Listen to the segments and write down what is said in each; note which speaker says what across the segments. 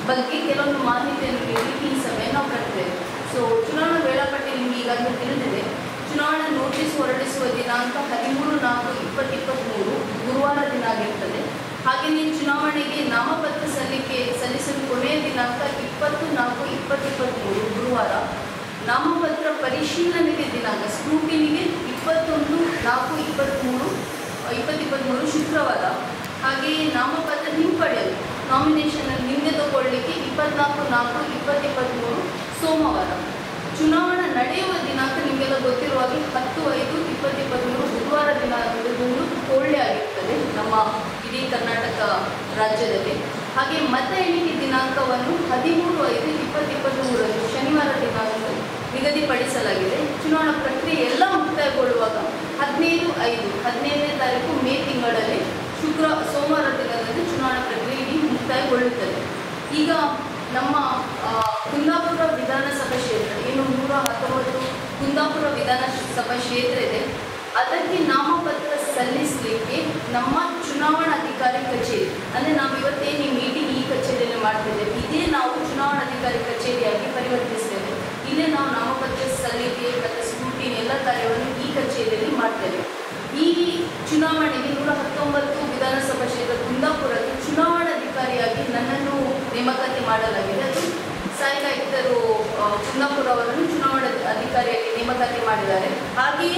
Speaker 1: ಬಗ್ಗೆ ಕೆಲವೊಂದು ಮಾಹಿತಿಯನ್ನು ನೀಡಲಿಕ್ಕೆ ಈ ಸಭೆ ನಾವು ಕರೆದಿದ್ದೇವೆ ಸೊ ಚುನಾವಣಾ ವೇಳಾಪಟ್ಟಿ ನಿಮಗೆ ಈಗಾಗಲೇ ತಿಳಿದಿದೆ ಚುನಾವಣಾ ನೋಟಿಸ್ ಹೊರಡಿಸುವ ದಿನಾಂಕ ಹದಿಮೂರು ನಾಲ್ಕು ಇಪ್ಪತ್ತಿಪ್ಪತ್ತ್ಮೂರು ಗುರುವಾರ ದಿನ ಆಗಿರ್ತದೆ ಹಾಗೆಯೇ ಚುನಾವಣೆಗೆ ನಾಮಪತ್ರ ಸಲ್ಲಿಕೆ ಸಲ್ಲಿಸಲು ಕೊನೆಯ ದಿನಾಂಕ ಇಪ್ಪತ್ತು ನಾಲ್ಕು ಇಪ್ಪತ್ತಿಪ್ಪತ್ತ್ಮೂರು ಗುರುವಾರ ನಾಮಪತ್ರ ಪರಿಶೀಲನೆಗೆ ದಿನಾಂಕ ಸ್ಕ್ರೂಟಿನಿಗೆ ಇಪ್ಪತ್ತೊಂದು ನಾಲ್ಕು ಇಪ್ಪತ್ತ್ಮೂರು ಇಪ್ಪತ್ತಿಪ್ಪತ್ತ್ಮೂರು ಶುಕ್ರವಾರ ಹಾಗೆಯೇ ನಾಮಪತ್ರ ಹಿಂಪಡೆಯಲು ನಾಮಿನೇಷನ್ ಹಿಂದೆ ತಗೊಳ್ಳಿಕ್ಕೆ ಇಪ್ಪತ್ನಾಲ್ಕು ನಾಲ್ಕು ಇಪ್ಪತ್ತಿಪ್ಪತ್ತ್ಮೂರು ಸೋಮವಾರ ಚುನಾವಣಾ ನಡೆಯುವ ದಿನಾಂಕ ನಿಮಗೆಲ್ಲ ಗೊತ್ತಿರುವ ಹಾಗೆ ಹತ್ತು ಐದು ಇಪ್ಪತ್ತಿಪ್ಪತ್ತ್ಮೂರು ಬುಧವಾರ ದಿನ ಇದು ಕೋಳ್ಳೆ ಆಗಿರ್ತದೆ ನಮ್ಮ ಇಡೀ ಕರ್ನಾಟಕ ರಾಜ್ಯದಲ್ಲಿ ಹಾಗೆ ಮತ ಎಣಿಕೆ ದಿನಾಂಕವನ್ನು ಹದಿಮೂರು ಐದು ಇಪ್ಪತ್ತಿಪ್ಪತ್ತ್ಮೂರನ್ನು ಶನಿವಾರ ದಿನಾಂಕ ನಿಗದಿಪಡಿಸಲಾಗಿದೆ ಚುನಾವಣಾ ಪ್ರಕ್ರಿಯೆ ಎಲ್ಲ ಮುಕ್ತಾಯಗೊಳ್ಳುವಾಗ ಹದಿನೈದು ಐದು ಹದಿನೈದನೇ ತಾರೀಕು ಮೇ ತಿಂಗಳಲ್ಲಿ ಶುಕ್ರ ಸೋಮವಾರ ದಿನದಂದು ಚುನಾವಣಾ ಪ್ರಕ್ರಿಯೆ ಇಡೀ ಮುಕ್ತಾಯಗೊಳ್ಳುತ್ತದೆ ಈಗ ನಮ್ಮ ಆ, ಕುಂದಾಪುರ ವಿಧಾನಸಭಾ ಕ್ಷೇತ್ರ ಏನು ನೂರ ಹತ್ತೊಂಬತ್ತು ಕುಂದಾಪುರ ವಿಧಾನಸಭಾ ಕ್ಷೇತ್ರ ಇದೆ ಅದಕ್ಕೆ ನಾಮಪತ್ರ ಸಲ್ಲಿಸಲಿಕ್ಕೆ ನಮ್ಮ ಚುನಾವಣಾಧಿಕಾರಿ ಕಚೇರಿ ಅಂದರೆ ನಾವು ಇವತ್ತೇನು ಈ ಮೀಟಿಂಗ್ ಈ ಕಚೇರಿಯಲ್ಲಿ ಮಾಡ್ತಿದ್ದೇವೆ ಇದೇ ನಾವು ಚುನಾವಣಾಧಿಕಾರಿ ಕಚೇರಿಯಾಗಿ ಪರಿವರ್ತಿಸ್ತೇವೆ ಇಲ್ಲೇ ನಾವು ನಾಮಪತ್ರ ಸಲ್ಲಿಕೆ ಮತ್ತು ಸ್ಕ್ರೂಟಿನಿ ಎಲ್ಲ ಕಾರ್ಯವನ್ನು ಈ ಕಚೇರಿಯಲ್ಲಿ ಮಾಡ್ತೇವೆ ಈ ಚುನಾವಣೆಗೆ ನೂರ ಹತ್ತೊಂಬತ್ತು ವಿಧಾನಸಭಾ ಕ್ಷೇತ್ರ ಕುಂದಾಪುರಕ್ಕೆ ಚುನಾವಣಾಧಿಕಾರಿಯಾಗಿ ನನ್ನನ್ನು ನೇಮಕಾತಿ ಮಾಡಲಾಗಿದೆ ಅದು ಸಹಾಯಕ ಆಯುಕ್ತರು ಆ, ಕುಂದಾಪುರ ಅವರನ್ನು ಚುನಾವಣಾ ಅಧಿಕಾರಿಯಾಗಿ ನೇಮಕಾತಿ ಮಾಡಿದ್ದಾರೆ ಹಾಗೆಯೇ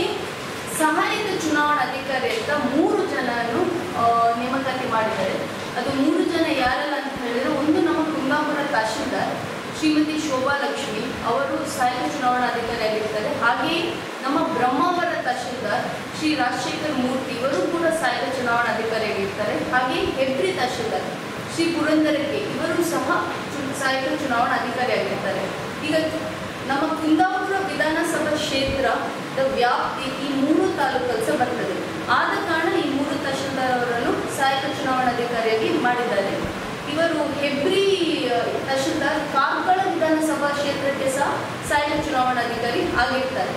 Speaker 1: ಸಹಾಯಕ ಚುನಾವಣಾ ಅಧಿಕಾರಿ ಅಂತ ಮೂರು ಜನನ್ನು ಆ, ನೇಮಕಾತಿ ಮಾಡಿದ್ದಾರೆ ಅದು ಮೂರು ಜನ ಯಾರೆಲ್ಲ ಅಂತ ಹೇಳಿದರೆ ಒಂದು ನಮ್ಮ ಕುಂದಾಪುರ ತಹಶೀಲ್ದಾರ್ ಶ್ರೀಮತಿ ಶೋಭಾ ಲಕ್ಷ್ಮಿ ಅವರು ಸಹಾಯಕ ಚುನಾವಣಾಧಿಕಾರಿಯಾಗಿರ್ತಾರೆ ಹಾಗೆಯೇ ನಮ್ಮ ಬ್ರಹ್ಮಾವರ ತಹಶೀಲ್ದಾರ್ ಶ್ರೀ ರಾಜಶೇಖರ್ ಮೂರ್ತಿ ಇವರು ಕೂಡ ಸಹಾಯಕ ಚುನಾವಣಾಧಿಕಾರಿಯಾಗಿರ್ತಾರೆ ಹಾಗೆಯೇ ಹೆಬ್ರಿ ತಹಶೀಲ್ದಾರ್ ಶ್ರೀ ಪುರಂದರ ಕೆ ಇವರು ಸಹ ಚು- ಸಹಾಯಕ ಚುನಾವಣಾಧಿಕಾರಿಯಾಗಿರ್ತಾರೆ ಈಗ ನಮ್ಮ ಕುಂದಾಪುರ ವಿಧಾನಸಭಾ ಕ್ಷೇತ್ರದ ವ್ಯಾಪ್ತಿ ಈ ಮೂರು ತಾಲೂಕಲ್ಲಿ ಸಹ ಬರ್ತದೆ ಆದ ಕಾರಣ ಈ ಮೂರು ತಹಶೀಲ್ದಾರ್ ಅವರನ್ನು ಸಹಾಯಕ ಚುನಾವಣಾಧಿಕಾರಿಯಾಗಿ ಮಾಡಿದ್ದಾರೆ ಇವರು ಹೆಬ್ರಿ ಆ, ತಹಶೀಲ್ದಾರ್ ಕಾರ್ಕಳ ವಿಧಾನಸಭಾ ಕ್ಷೇತ್ರಕ್ಕೆ ಸಹ ಸಹಾಯಕ ಚುನಾವಣಾಧಿಕಾರಿ ಆಗಿರ್ತಾರೆ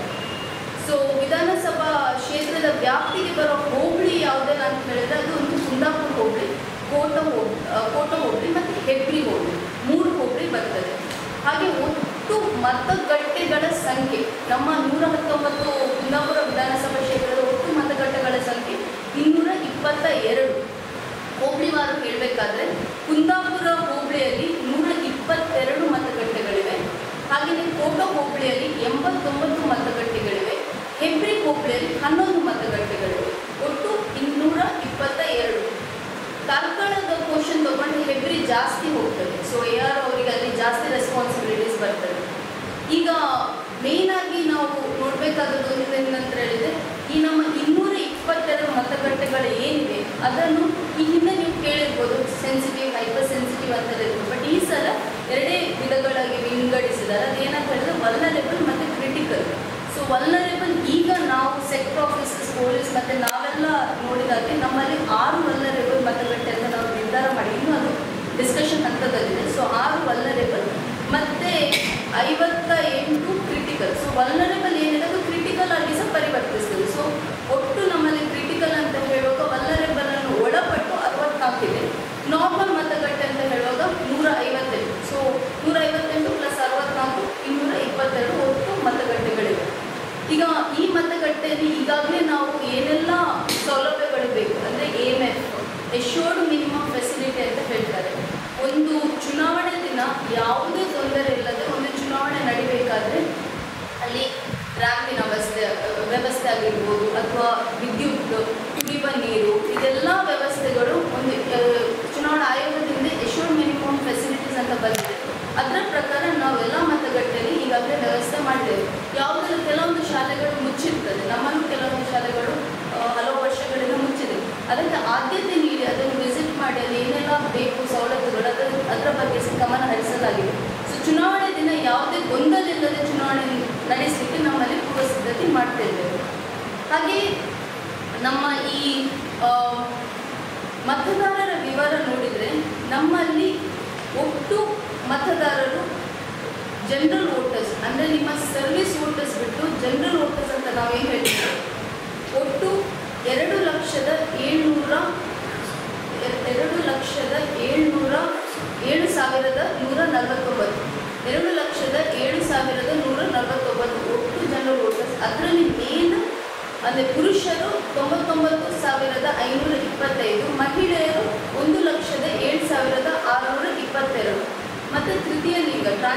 Speaker 1: ಸೊ ವಿಧಾನಸಭಾ ಕ್ಷೇತ್ರದ ವ್ಯಾಪ್ತಿಗೆ ಬರೋ ಹೋಬಳಿ ಯಾವುದೆಲ್ಲ ಅಂತ ಹೇಳಿದ್ರೆ ಅದು ಒಂದು ಕುಂದಾಪುರ ಹೋಬಳಿ ಕೋಟ ಹೋಬಳಿ ಕೋಟ ಹೋಬಳಿ ಮತ್ತು ಹೆಬ್ರಿ ಹೋಬಳಿ ಮೂರು ಹೋಬಳಿ ಬರ್ತದೆ ಹಾಗೆ ಒಟ್ಟು ಮತಗಟ್ಟೆಗಳ ಸಂಖ್ಯೆ ನಮ್ಮ ನೂರ ಹತ್ತೊಂಬತ್ತು ಕುಂದಾಪುರ ವಿಧಾನಸಭಾ ಕ್ಷೇತ್ರದ ಒಟ್ಟು ಮತಗಟ್ಟೆಗಳ ಸಂಖ್ಯೆ ಇನ್ನೂರ ಇಪ್ಪತ್ತ ಎರಡು ಹೋಬಳಿವಾರು ಹೇಳಬೇಕಾದ್ರೆ ಕುಂದಾಪುರ ಹೋಬಳಿಯಲ್ಲಿ ನೂರ ಇಪ್ಪತ್ತೆರಡು ಮತಗಟ್ಟೆಗಳಿವೆ ಹಾಗೆಯೇ ಕೋಟ ಹೋಬಳಿಯಲ್ಲಿ ಎಂಬತ್ತೊಂಬತ್ತು ಮತಗಟ್ಟೆಗಳಿವೆ ಹೆಬ್ರಿ ಹೋಬಳಿಯಲ್ಲಿ ಹನ್ನೊಂದು ಮತಗಟ್ಟೆಗಳಿವೆ ಒಟ್ಟು ಇನ್ನೂರ ಇಪ್ಪತ್ತ ಎರಡು ಕಾರ್ಕಳದ ಕ್ವಶನ್ ತಗೊಂಡು ಹೆಬ್ರಿ ಜಾಸ್ತಿ ಹೋಗ್ತದೆ ಸೊ ಯಾರು ಅವರಿಗೆ ಅಲ್ಲಿ ಜಾಸ್ತಿ ರೆಸ್ಪಾನ್ಸಿಬಿಲಿಟೀಸ್ ಬರ್ತದೆ ಈಗ ಮೇನ್ ಆಗಿ ನಾವು ನೋಡಬೇಕಾದದ್ದು ಒಂದು ಏನಂತ ಹೇಳಿದ್ರೆ ಈ ನಮ್ಮ ಇನ್ನೂರ ಇಪ್ಪತ್ತೆರಡು ಮತಗಟ್ಟೆಗಳು ಏನಿವೆ ಅದನ್ನು ಈ ಹಿಂದೆ ನೀವು ಕೇಳಿರ್ಬೋದು ಸೆನ್ಸಿಟಿವ್ ಹೈಪರ್ ಸೆನ್ಸಿಟಿವ್ ಅಂತ ಹೇಳಿದ್ರು ಬಟ್ ಈ ಸಲ ಎರಡೇ ವಿಧಗಳಾಗಿ ವಿಂಗಡಿಸಿದ್ದಾರೆ ಅದೇನಂತ ಹೇಳಿದ್ರೆ ವಲ್ನರೇಬಲ್ ಮತ್ತು ಕ್ರಿಟಿಕಲ್ ಸೊ ವಲ್ನರೇಬಲ್ ಈಗ ನಾವು ಸೆಕ್ಟರ್ ಆಫೀಸರ್ಸ್ ಪೊಲೀಸ್ ಮತ್ತು ನಾವೆಲ್ಲ ನೋಡಿದಾಗೆ ನಮ್ಮಲ್ಲಿ ಆರು ವಲ್ನರೇಬಲ್ ಮತಗಟ್ಟೆ ಅಂತ ನಾವು ನಿರ್ಧಾರ ಮಾಡಿ ಇನ್ನೂ ಅದು ಡಿಸ್ಕಷನ್ ಹಂತದಲ್ಲಿದೆ ಸೊ ಆರು ವಲ್ನರೇಬಲ್ ಮತ್ತು ಐವತ್ತ ಎಂಟು ಕ್ರಿಟಿಕಲ್ ಸೊ ವಲ್ನರೇಬಲ್ ಏನಿದೆ ಅದು ಕ್ರಿಟಿಕಲ್ ಆಗಿ ಸಹ ಪರಿವರ್ತಿಸ್ತದೆ ಸೊ ಒಟ್ಟು ನಮ್ಮಲ್ಲಿ ಕ್ರಿಟಿಕಲ್ ಅಂತ ಹೇಳುವಾಗ ವಲ್ನರೇಬಲ್ ಅನ್ನು ಒಳಪಟ್ಟು ಅರವತ್ನಾಲ್ಕಿದೆ ನಾರ್ಮಲ್ ಮತಗಟ್ಟೆ ಅಂತ ಹೇಳುವಾಗ ನೂರ ಐವತ್ತೆಂಟು ಸೊ ನೂರ ಐವತ್ತೆಂಟು ಪ್ಲಸ್ ಅರವತ್ನಾಲ್ಕು ಇನ್ನೂರ ಇಪ್ಪತ್ತೆರಡು ಒಟ್ಟು ಮತಗಟ್ಟೆಗಳಿವೆ ಈಗ ಈ ಮತಗಟ್ಟೆಯಲ್ಲಿ ಈಗಾಗಲೇ ನಾವು ಏನೆಲ್ಲ ಸೌಲಭ್ಯಗಳು ಬೇಕು ಅಂದರೆ M F assured minimum facility ಅಂತ ಹೇಳ್ತಾರೆ ಒಂದು ಚುನಾವಣೆ ದಿನ ಯಾವುದೇ ತೊಂದರೆ ಇಲ್ಲದೆ ಒಂದು ಚುನಾವಣೆ ನಡಿಬೇಕಾದ್ರೆ ಅಲ್ಲಿ ರ್ಯಾಂಪಿನ ವ್ಯವಸ್ಥೆ ವ್ಯವಸ್ಥೆ ಆಗಿರ್ಬೋದು ಅಥವಾ ವಿದ್ಯುತ್ ಕುಡಿಯುವ ನೀರು ಇದೆಲ್ಲ ವ್ಯವಸ್ಥೆಗಳು ಒಂದು ಆ, ಚುನಾವಣಾ ಆಯೋಗದಿಂದ ಎಶೋರ್ಡ್ ಮಿನಿಮಮ್ ಫೆಸಿಲಿಟೀಸ್ ಅಂತ ಬಂದಿದೆ ಅದರ ಪ್ರಕಾರ ನಾವೆಲ್ಲ ಮತಗಟ್ಟೆಯಲ್ಲಿ ಈಗಾಗಲೇ ವ್ಯವಸ್ಥೆ ಮಾಡಿದ್ದೇವೆ ಯಾವುದೆಲ್ಲ ಕೆಲವೊಂದು ಶಾಲೆಗಳು ಮುಚ್ಚಿರ್ತದೆ ನಮ್ಮಲ್ಲೂ ಕೆಲವೊಂದು ಶಾಲೆಗಳು ಆ, ಹಲವು ವರ್ಷಗಳಿಂದ ಮುಚ್ಚಿದೆ ಅದಕ್ಕೆ ಆದ್ಯತೆ ನೀಡಿ ಅದನ್ನು ವಿಸಿಟ್ ಮಾಡಿ ಅಲ್ಲಿ ಏನೆಲ್ಲ ಬೇಕು ಸವಲತ್ತುಗಳು ಅದರ ಅದರ ಬಗ್ಗೆ ಸಹ ಗಮನ ಹರಿಸಲಾಗಿದೆ ಸೊ ಚುನಾವಣೆ ದಿನ ಯಾವುದೇ ಗೊಂದಲ ಇಲ್ಲದೆ ಚುನಾವಣೆ ನಡೆಸಲಿಕ್ಕೆ ನಮ್ಮಲ್ಲಿ ಪೂರ್ವ ಸಿದ್ಧತೆ ಮಾಡ್ತಾ ಇದ್ದೇವೆ ಹಾಗೆಯೇ ನಮ್ಮ ಈ ಆ, ಮತದಾರರ ವಿವರ ನೋಡಿದರೆ ನಮ್ಮಲ್ಲಿ ಒಟ್ಟು ಮತದಾರರು ಜನರಲ್ ವೋಟರ್ಸ್ ಅಂದರೆ ನಿಮ್ಮ ಸರ್ವಿಸ್ ವೋಟರ್ಸ್ ಬಿಟ್ಟು ಜನರಲ್ ವೋಟರ್ಸ್ ಅಂತ ನಾವೇನು ಹೇಳ್ತೀವಿ ಒಟ್ಟು ಎರಡು ಲಕ್ಷದ ಏಳ್ನೂರ ಎರಡು ಲಕ್ಷದ ಏಳ್ನೂರ ಏಳು ಸಾವಿರದ ನೂರ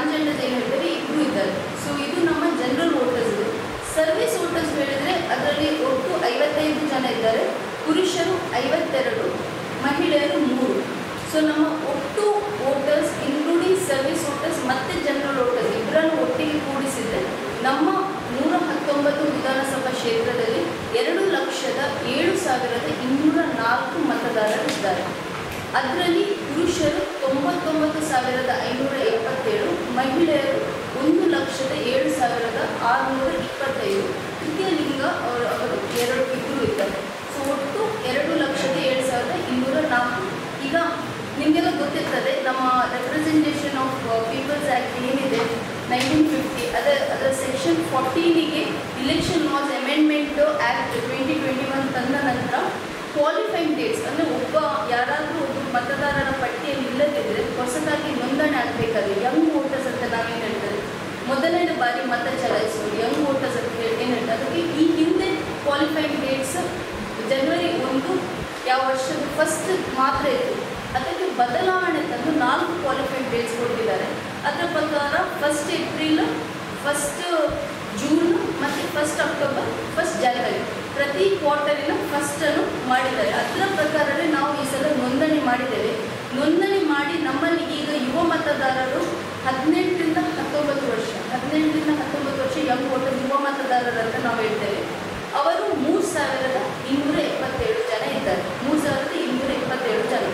Speaker 1: ಟ್ರಾನ್ಸ್ಜೆಂಡರ್ಸ್ ಏನು ಹೇಳ್ತಾರೆ ಇಬ್ಬರು ಇದ್ದಾರೆ ಸೊ ಇದು ನಮ್ಮ ಜನರಲ್ ವೋಟರ್ಸ್ ಇದೆ ಸರ್ವಿಸ್ ವೋಟರ್ಸ್ ಹೇಳಿದರೆ ಅದರಲ್ಲಿ ಒಟ್ಟು ಐವತ್ತೈದು ಜನ ಇದ್ದಾರೆ ಪುರುಷರು ಐವತ್ತೆರಡು ಮಹಿಳೆಯರು ಮೂರು ಸೊ ನಮ್ಮ ಒಟ್ಟು ವೋಟರ್ಸ್ ಇನ್ಕ್ಲೂಡಿಂಗ್ ಸರ್ವಿಸ್ ವೋಟರ್ಸ್ ಮತ್ತು ಜನರಲ್ ವೋಟರ್ಸ್ ಇಬ್ಬರನ್ನು ಒಟ್ಟಿಗೆ ಕೂಡಿಸಿದರೆ ನಮ್ಮ ನೂರ ಹತ್ತೊಂಬತ್ತು ವಿಧಾನಸಭಾ ಕ್ಷೇತ್ರದಲ್ಲಿ ಎರಡು ಲಕ್ಷದ ಏಳು ಸಾವಿರದ ಇನ್ನೂರ ನಾಲ್ಕು ಮತದಾರರು ಇದ್ದಾರೆ ಅದರಲ್ಲಿ ಪುರುಷರು ತೊಂಬತ್ತೊಂಬತ್ತು ಸಾವಿರದ ಐನೂರ ಎಪ್ಪತ್ತೇಳು ಮಹಿಳೆಯರು ಒಂದು ಲಕ್ಷದ ಏಳು ಸಾವಿರದ ಆರುನೂರ ಇಪ್ಪತ್ತೈದು ತೃತೀಯ ಲಿಂಗ ಅವರು ಅವರು ಎರಡು ಇಬ್ಬರು ಇದ್ದಾರೆ ಸೊ ಒಟ್ಟು ಎರಡು ಲಕ್ಷದ ಏಳು ಸಾವಿರದ ಇನ್ನೂರ ನಾಲ್ಕು ಈಗ ನಿಮಗೆಲ್ಲ ಗೊತ್ತಿರ್ತದೆ ನಮ್ಮ ರೆಪ್ರೆಸೆಂಟೇಷನ್ ಆಫ್ ಪೀಪಲ್ಸ್ ಆ್ಯಕ್ಟ್ ಏನಿದೆ ನೈನ್ಟೀನ್ ಫಿಫ್ಟಿ ಅದರ ಅದರ ಸೆಕ್ಷನ್ ಫಾರ್ಟೀನಿಗೆ election laws amendment act twenty twenty one ತಂದ ನಂತರ ಕ್ವಾಲಿಫೈಯಿಂಗ್ ಡೇಟ್ಸ್ ಅಂದರೆ ಒಬ್ಬ ಯಾರಾದರೂ ಒಬ್ಬ ಮತದಾರರ ಪಟ್ಟಿಯಲ್ಲಿ ಇಲ್ಲದಿದ್ದರೆ ಹೊಸದಾಗಿ ನೋಂದಣಿ ಆಗಬೇಕಾದ್ರೆ ಯಂಗ್ ವೋಟರ್ಸ್ ಅಂತ ನಾವೇನು ಹೇಳ್ತಾರೆ ಮೊದಲನೇ ಬಾರಿ ಮತ ಚಲಾಯಿಸೋದು ಯಂಗ್ ವೋಟರ್ಸ್ ಅಂತ ಹೇಳಿ ಏನು ಹೇಳ್ತಾರೆ ಅದಕ್ಕೆ ಈ ಹಿಂದೆ ಕ್ವಾಲಿಫೈಯಿಂಗ್ ಡೇಟ್ಸ್ ಜನವರಿ ಒಂದು ಯಾವ ವರ್ಷದ ಫಸ್ಟ್ ಮಾತ್ರ ಇತ್ತು ಅದಕ್ಕೆ ಬದಲಾವಣೆ ತಂದು ನಾಲ್ಕು ಕ್ವಾಲಿಫೈಡ್ ಡೇಟ್ಸ್ ಕೊಟ್ಟಿದ್ದಾರೆ ಅದರ ಪ್ರಕಾರ ಫಸ್ಟ್ ಏಪ್ರಿಲ್ ಫಸ್ಟ್ ಜೂನ್ ಮತ್ತು ಫಸ್ಟ್ ಅಕ್ಟೋಬರ್ ಫಸ್ಟ್ ಜನವರಿ ಪ್ರತಿ ಕ್ವಾರ್ಟರಿನ ಫಸ್ಟನ್ನು ಮಾಡಿದ್ದಾರೆ ಅದರ ಪ್ರಕಾರವೇ ನಾವು ಈ ಸಲ ನೋಂದಣಿ ಮಾಡಿದ್ದೇವೆ ನೋಂದಣಿ ಮಾಡಿ ನಮ್ಮಲ್ಲಿ ಈಗ ಯುವ ಮತದಾರರು ಹದಿನೆಂಟರಿಂದ ಹತ್ತೊಂಬತ್ತು ವರ್ಷ ಹದಿನೆಂಟರಿಂದ ಹತ್ತೊಂಬತ್ತು ವರ್ಷ ಯಂಗ್ ವೋಟರ್ ಯುವ ಮತದಾರರು ಅಂತ ನಾವು ಹೇಳ್ತೇವೆ ಅವರು ಮೂರು ಸಾವಿರದ ಇನ್ನೂರ ಎಪ್ಪತ್ತೇಳು ಜನ ಇದ್ದಾರೆ ಮೂರು ಸಾವಿರದ ಇನ್ನೂರ ಎಪ್ಪತ್ತೇಳು ಜನ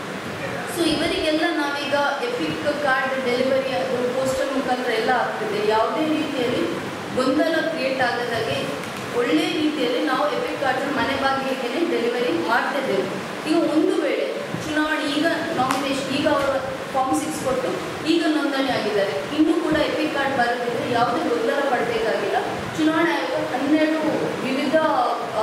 Speaker 1: ಸೊ ಇವರಿಗೆಲ್ಲ ನಾವೀಗ ಎಪಿಕ್ ಕಾರ್ಡ್ ಡೆಲಿವರಿ ಅದು ಪೋಸ್ಟಲ್ ಮುಖಾಂತರ ಎಲ್ಲ ಆಗ್ತದೆ ಯಾವುದೇ ರೀತಿಯಲ್ಲಿ ಗೊಂದಲ ಕ್ರಿಯೇಟ್ ಆಗದಾಗೆ ಒಳ್ಳೆ ರೀತಿಯಲ್ಲಿ ನಾವು ಎಪಿಕ್ ಕಾರ್ಡ್ ಮನೆ ಬಾಗಿಲಿಗೆ ಡೆಲಿವರಿ ಮಾಡ್ತಿದ್ದೇವೆ ಈಗ ಒಂದು ವೇಳೆ ಚುನಾವಣೆ ಈಗ ನಾಮಿನೇಷನ್ ಈಗ ಅವರು ಫಾರ್ಮ್ ಸಿಕ್ಸ್ ಕೊಟ್ಟು ಈಗ ನೋಂದಣಿ ಆಗಿದ್ದಾರೆ ಇನ್ನೂ ಕೂಡ ಎಪಿಕ್ ಕಾರ್ಡ್ ಬರೋದಿದ್ರೆ ಯಾವುದೇ ಗೊಂದಲ ಪಡಬೇಕಾಗಿಲ್ಲ ಚುನಾವಣಾ ಆಯೋಗ ಹನ್ನೆರಡು ವಿವಿಧ ಆ,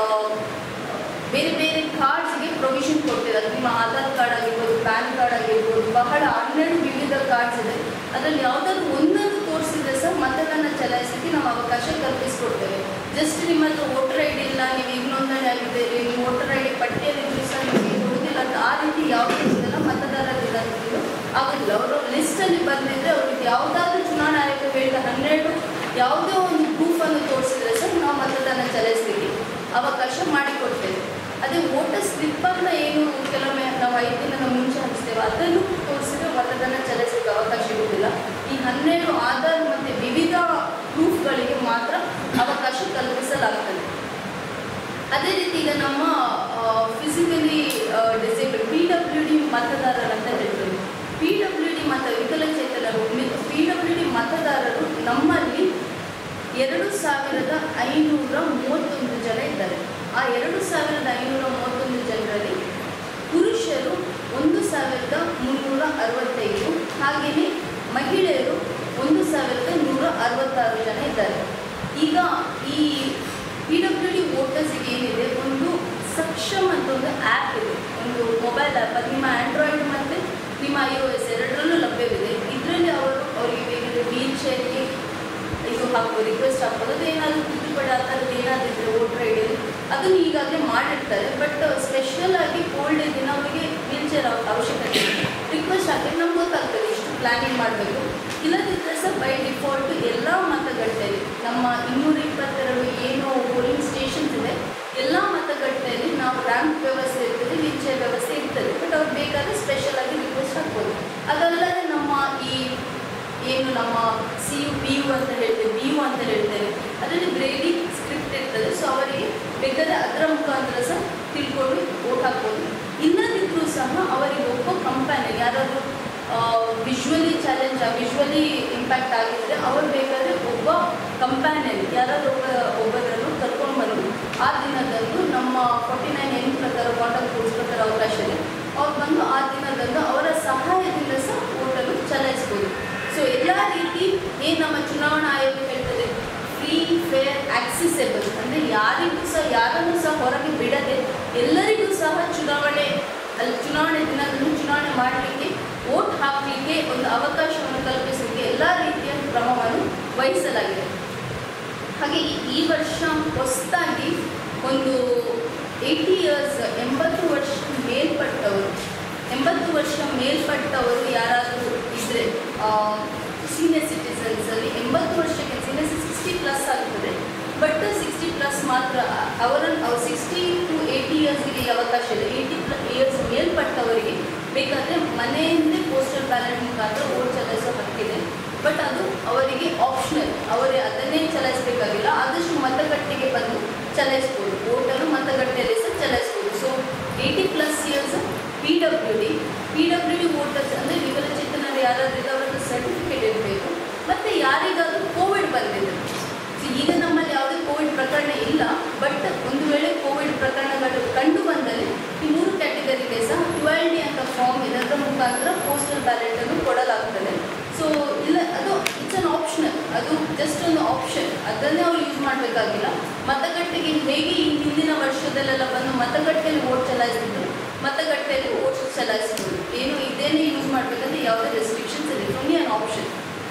Speaker 1: ಬೇರೆ ಬೇರೆ ಕಾರ್ಡ್ಸ್ಗೆ ಪ್ರೊವಿಷನ್ ಕೊಟ್ಟಿದೆ ಅದು ನಿಮ್ಮ ಆಧಾರ್ ಕಾರ್ಡ್ ಆಗಿರ್ಬೋದು ಪ್ಯಾನ್ ಕಾರ್ಡ್ ಆಗಿರ್ಬೋದು ಬಹಳ ಹನ್ನೆರಡು ವಿವಿಧ ಕಾರ್ಡ್ಸ್ ಇದೆ ಅದರಲ್ಲಿ ಯಾವುದಾದ್ರು ಒಂದನ್ನು ತೋರಿಸಿದ್ರೆ ಸಹ ಮತದಾನ ಚಲಾಯಿಸಲಿಕ್ಕೆ ನಾವು ಅವಕಾಶ ಕಲ್ಪಿಸಿಕೊಡ್ತೇವೆ ಜಸ್ಟ್ ನಿಮ್ಮ ಹತ್ರ ವೋಟರ್ ಐ ಡಿ ಇಲ್ಲ ನೀವು ಈಗ ನೋಂದಣಿ ಆಗಿದ್ದೀರಿ ನೀವು ವೋಟರ್ ಐ ಡಿ ಪಟ್ಟಿಯಲ್ಲಿ ಇದ್ರೂ ಸಹ ನಿಮಗೆ ಕೊಡುವುದಿಲ್ಲ ಅಂತ ಆ ರೀತಿ ಯಾವುದೇ ಇದೆಲ್ಲ ಮತದಾರರಿಲ್ಲ ಅಂತಿದ್ದು ಆಗೋದಿಲ್ಲ ಅವರು ಲಿಸ್ಟಲ್ಲಿ ಬಂದಿದ್ರೆ ಅವ್ರಿಗೆ ಯಾವುದಾದ್ರೂ ಚುನಾವಣಾ ಆಯೋಗ ಹೇಳಿದ ಹನ್ನೆರಡು ಯಾವುದೇ ಒಂದು ಪ್ರೂಫನ್ನು ತೋರಿಸಿದ್ರೆ ಸಹ ನಾವು ಮತದಾನ ಚಲಾಯಿಸಲಿಕ್ಕೆ ಅವಕಾಶ ಮಾಡಿಕೊಡ್ತೇವೆ ಅದೇ ವೋಟರ್ ಸ್ಲಿಪ್ಪನ್ನು ಏನು ಕೆಲವೊಮ್ಮೆ ನಾವು ಐದು ದಿನದ ಮುಂಚೆ ಹಂಚ್ತೇವೆ ಅದನ್ನು ತೋರಿಸಿದ್ರೆ ಮತದಾನ ಚಲಾಯಿಸಲಿಕ್ಕೆ ಅವಕಾಶ ಇರುವುದಿಲ್ಲ ಈ ಹನ್ನೆರಡು ಆಧಾರ್ ಮತ್ತು ವಿವಿಧ ಪ್ರೂಫ್ಗಳಿಗೆ ಮಾತ್ರ ಅವಕಾಶ ಕಲ್ಪಿಸಲಾಗ್ತದೆ ಅದೇ ರೀತಿ ಈಗ ನಮ್ಮ physically disable P W D ಮತದಾರರಂತ ಹೇಳ್ತೇವೆ ಪಿ ಡಬ್ಲ್ಯೂ ಡಿ ಮತ ವಿಕಲಚೇತನರು ಪಿ ಡಬ್ಲ್ಯೂ ಡಿ ಮತದಾರರು ನಮ್ಮಲ್ಲಿ ಎರಡು ಸಾವಿರದ ಐನೂರ ಮೂವತ್ತೊಂದು ಜನ ಇದ್ದಾರೆ ಆ ಎರಡು ಸಾವಿರದ ಐನೂರ ಮೂವತ್ತೊಂದು ಜನರಲ್ಲಿ ಪುರುಷರು ಒಂದು ಸಾವಿರದ ಮುನ್ನೂರ ಅರವತ್ತೈದು ಹಾಗೆಯೇ ಮಹಿಳೆಯರು ಒಂದು ಸಾವಿರದ ನೂರ ಅರವತ್ತಾರು ಜನ ಇದ್ದಾರೆ ಈಗ ಈ ಪಿ ಡಬ್ಲ್ಯೂ ಡಿ ವೋಟರ್ಸಿಗೆ ಏನಿದೆ ಒಂದು ಸಕ್ಷಮ್ ಅಂತ ಒಂದು ಆ್ಯಪ್ ಇದೆ ಒಂದು ಮೊಬೈಲ್ ಆ್ಯಪ್ ಅದು ನಿಮ್ಮ ಆ್ಯಂಡ್ರಾಯ್ಡ್ ಮತ್ತು ನಿಮ್ಮ ಐ ಒ ಎಸ್ ಎರಡರಲ್ಲೂ ಲಭ್ಯವಿದೆ ಇದರಲ್ಲಿ ಅವರು ಅವರಿಗೆ ಬೇಕಿದ್ರೆ ವೀಲ್ ಚೇರ್ಗೆ ಇದು ಹಾಕ್ಬೋದು ರಿಕ್ವೆಸ್ಟ್ ಹಾಕ್ಬೋದು ಅದು ಏನಾದರೂ ತಿದ್ದುಪಡಿ ಆ ಥರದ್ದು ಏನಾದರೂ ಇದ್ದರೆ ವೋಟರ್ ಐ ಡಿಯಲ್ಲಿ ಅದನ್ನು ಈಗಾಗಲೇ ಮಾಡಿರ್ತಾರೆ ಬಟ್ ಸ್ಪೆಷಲ್ ಆಗಿ ಕೋಲ್ಡ್ ದಿನ ಅವರಿಗೆ ವೀಲ್ ಚೇರ್ ಅವಶ್ಯಕತೆ ಇದೆ ರಿಕ್ವೆಸ್ಟ್ ಹಾಕಿದ್ರೆ ನಮ್ಗೆ ಗೊತ್ತಾಗ್ತದೆ ಇಷ್ಟು ಪ್ಲ್ಯಾನಿಂಗ್ ಮಾಡಬೇಕು ಇಲ್ಲದಿದ್ದರೆ ಸಹ ಬೈ ಡಿಫಾಲ್ಟ್ ಎಲ್ಲ ಮತಗಟ್ಟೆಯಲ್ಲಿ ನಮ್ಮ ಇನ್ನೂರ ಇಪ್ಪತ್ತೆರಡು ಏನು ಪೋಲಿಂಗ್ ಸ್ಟೇಷನ್ಸ್ ಇದೆ ಎಲ್ಲ ಮತಗಟ್ಟೆಯಲ್ಲಿ ನಾವು ರ್ಯಾಂಪ್ ವ್ಯವಸ್ಥೆ ಇರ್ತದೆ ವೀಲ್ ಚೇರ್ ವ್ಯವಸ್ಥೆ ಇರ್ತದೆ ಬಟ್ ಅವ್ರು ಬೇಕಾದರೆ ಸ್ಪೆಷಲ್ ಆಗಿ ರಿಕ್ವೆಸ್ಟ್ ಹಾಕ್ಬೋದು ಅದಲ್ಲದೆ ನಮ್ಮ ಈ ಏನು ನಮ್ಮ ಸಿ ಯು ಪಿ ಯು ಅಂತ ಹೇಳ್ತೇವೆ ಬಿ ಯು ಅಂತ ಹೇಳ್ತೇವೆ ಅದರಲ್ಲಿ ಬ್ರೇಲಿ ಸ್ಕ್ರಿಪ್ಟ್ ಇರ್ತದೆ ಸೊ ಅವರಿಗೆ ಬೇಕಾದರೆ ಅದರ ಮುಖಾಂತರ ಸಹ ತಿಳ್ಕೊಂಡು ಓಟ್ ಹಾಕ್ಬೋದು ಇಲ್ಲದಿದ್ದರೂ ಸಹ ಅವರಿಗೆ ಒಬ್ಬ ಕಂಪ್ಯಾನಿಯನ್ ಯಾರಾದರೂ ವಿಶ್ವಲಿ ಚಾಲೆಂಜ್ ವಿಶ್ವಲಿ ಇಂಪ್ಯಾಕ್ಟ್ ಆಗಿದ್ದರೆ ಅವರು ಬೇಕಾದರೆ ಒಬ್ಬ ಕಂಪ್ಯಾನಿಯನ್ ಯಾರಾದರೂ ಒಬ್ಬ ಒಬ್ಬರನ್ನು ಕರ್ಕೊಂಡು ಬಂದು ಆ ದಿನದಂದು ನಮ್ಮ ಫಾರ್ಟಿ ನೈನ್ ಎನ್ ಪ್ರಕಾರ ಕಾಂಟ್ಯಾಕ್ಟ್ ರೂಲ್ಸ್ ಪ್ರಕಾರ ಅವಕಾಶ ಇದೆ ಅವ್ರು ಬಂದು ಆ ದಿನದಂದು ಅವರ ಸಹಾಯದಿಂದ ಸಹ ಓಟನ್ನು ಚಲಾಯಿಸ್ಬೋದು ಸೊ ಎಲ್ಲ ರೀತಿ ಏನು ನಮ್ಮ ಚುನಾವಣಾ ಆಯೋಗ ಹೇಳ್ತದೆ ಫ್ರೀ ಫೇರ್ ಆಕ್ಸಿಸೆಬಲ್ ಅಂದರೆ ಯಾರಿಗೂ ಸಹ ಯಾರನ್ನು ಸಹ ಹೊರಗೆ ಬಿಡದೆ ಎಲ್ಲರಿಗೂ ಸಹ ಚುನಾವಣೆ ಅಲ್ಲಿ ಚುನಾವಣೆ ದಿನದಂದು ಚುನಾವಣೆ ಮಾಡಲಿಕ್ಕೆ ವೋಟ್ ಹಾಕಲಿಕ್ಕೆ ಒಂದು ಅವಕಾಶವನ್ನು ಕಲ್ಪಿಸಲಿಕ್ಕೆ ಎಲ್ಲ ರೀತಿಯ ಕ್ರಮವನ್ನು ವಹಿಸಲಾಗಿದೆ ಹಾಗೆ ಈ- ಈ ವರ್ಷ ಹೊಸದಾಗಿ ಒಂದು ಏಯ್ಟಿ ಇಯರ್ಸ್ ಎಂಬತ್ತು ವರ್ಷ ಮೇಲ್ಪಟ್ಟವರು ಎಂಬತ್ತು ವರ್ಷ ಮೇಲ್ಪಟ್ಟವರು ಯಾರಾದರೂ ಇದ್ದರೆ ಸೀನಿಯರ್ ಅವರ ಅವರನ್ನು ಅವ್ರು ಸಿಕ್ಸ್ಟಿ ಟು ಏಯ್ಟಿ ಇಯರ್ಸ್ಗೆ ಅವಕಾಶ ಇದೆ ಏಯ್ಟಿ ಇಯರ್ಸ್ ಮೇಲ್ಪಟ್ಟವರಿಗೆ ಬೇಕಾದರೆ ಮನೆಯಿಂದಲೇ ಪೋಸ್ಟಲ್ ಬ್ಯಾಲೆಟ್ ಮುಖಾಂತರ ವೋಟ್ ಚಲಾಯಿಸೋ ಹಕ್ಕಿದೆ ಬಟ್ ಅದು ಅವರಿಗೆ ಆಪ್ಷನಲ್ ಅವರೇ ಅದನ್ನೇ ಚಲಾಯಿಸಬೇಕಾಗಿಲ್ಲ ಆದಷ್ಟು ಮತಗಟ್ಟೆಗೆ ಬಂದು ಚಲಾಯಿಸ್ಬೋದು ವೋಟನ್ನು ಮತಗಟ್ಟೆಯಲ್ಲಿ ಸಹ ಚಲಾಯಿಸ್ಬೋದು so eighty plus years P W D P W D voters ಅಂದರೆ ವಿಕಲಚೇತನರು ಯಾರಾದ್ರೂ ಇದ್ರೆ ಅವರದ್ದು ಸರ್ಟಿಫಿಕೇಟ್ ಇರಬೇಕು ಮತ್ತು ಯಾರಿಗಾದ್ರೂ ಕೋವಿಡ್ ಬಂದಿದೆ ಸೊ ಈಗ ನಮ್ಮಲ್ಲಿ ಯಾವುದೇ ಕೋವಿಡ್ ಪ್ರಕರಣ ಇಲ್ಲ ಬಟ್ ಒಂದು ವೇಳೆ ಕೋವಿಡ್ ಪ್ರಕರಣಗಳು ಕಂಡು ಬಂದಲ್ಲಿ ಈ ಮೂರು ಕ್ಯಾಟಗರಿಗೆ ಸಹ ಟ್ವೆಲ್ ಡಿ ಅಂತ ಫಾರ್ಮ್ ಇದೆ ಅದರ ಮುಖಾಂತರ ಪೋಸ್ಟಲ್ ಬ್ಯಾಲೆಟನ್ನು ಕೊಡಲಾಗ್ತದೆ ಸೊ ಇಲ್ಲ ಅದು ಇಟ್ಸ್ ಅನ್ ಆಪ್ಷನಲ್ ಅದು ಜಸ್ಟ್ ಒಂದು ಆಪ್ಷನ್ ಅದನ್ನೇ ಅವ್ರು ಯೂಸ್ ಮಾಡಬೇಕಾಗಿಲ್ಲ ಮತಗಟ್ಟೆಗೆ ಹೇಗೆ ಈ ಹಿಂದಿನ ವರ್ಷದಲ್ಲೆಲ್ಲ ಬಂದು ಮತಗಟ್ಟೆಯಲ್ಲಿ ವೋಟ್ ಚಲಾಯಿಸಿದ್ರು ಮತಗಟ್ಟೆಯಲ್ಲಿ ವೋಟ್ ಚಲಾಯಿಸ್ಬೋದು ಏನು ಇದೇನೇ ಯೂಸ್ ಮಾಡಬೇಕಂದ್ರೆ ಯಾವುದೇ ರೆಸ್ಟ್ರಿಕ್ಷನ್ಸ್ ಇಲ್ಲ ಓನ್ಲಿ ಅನ್ ಆಪ್ಷನ್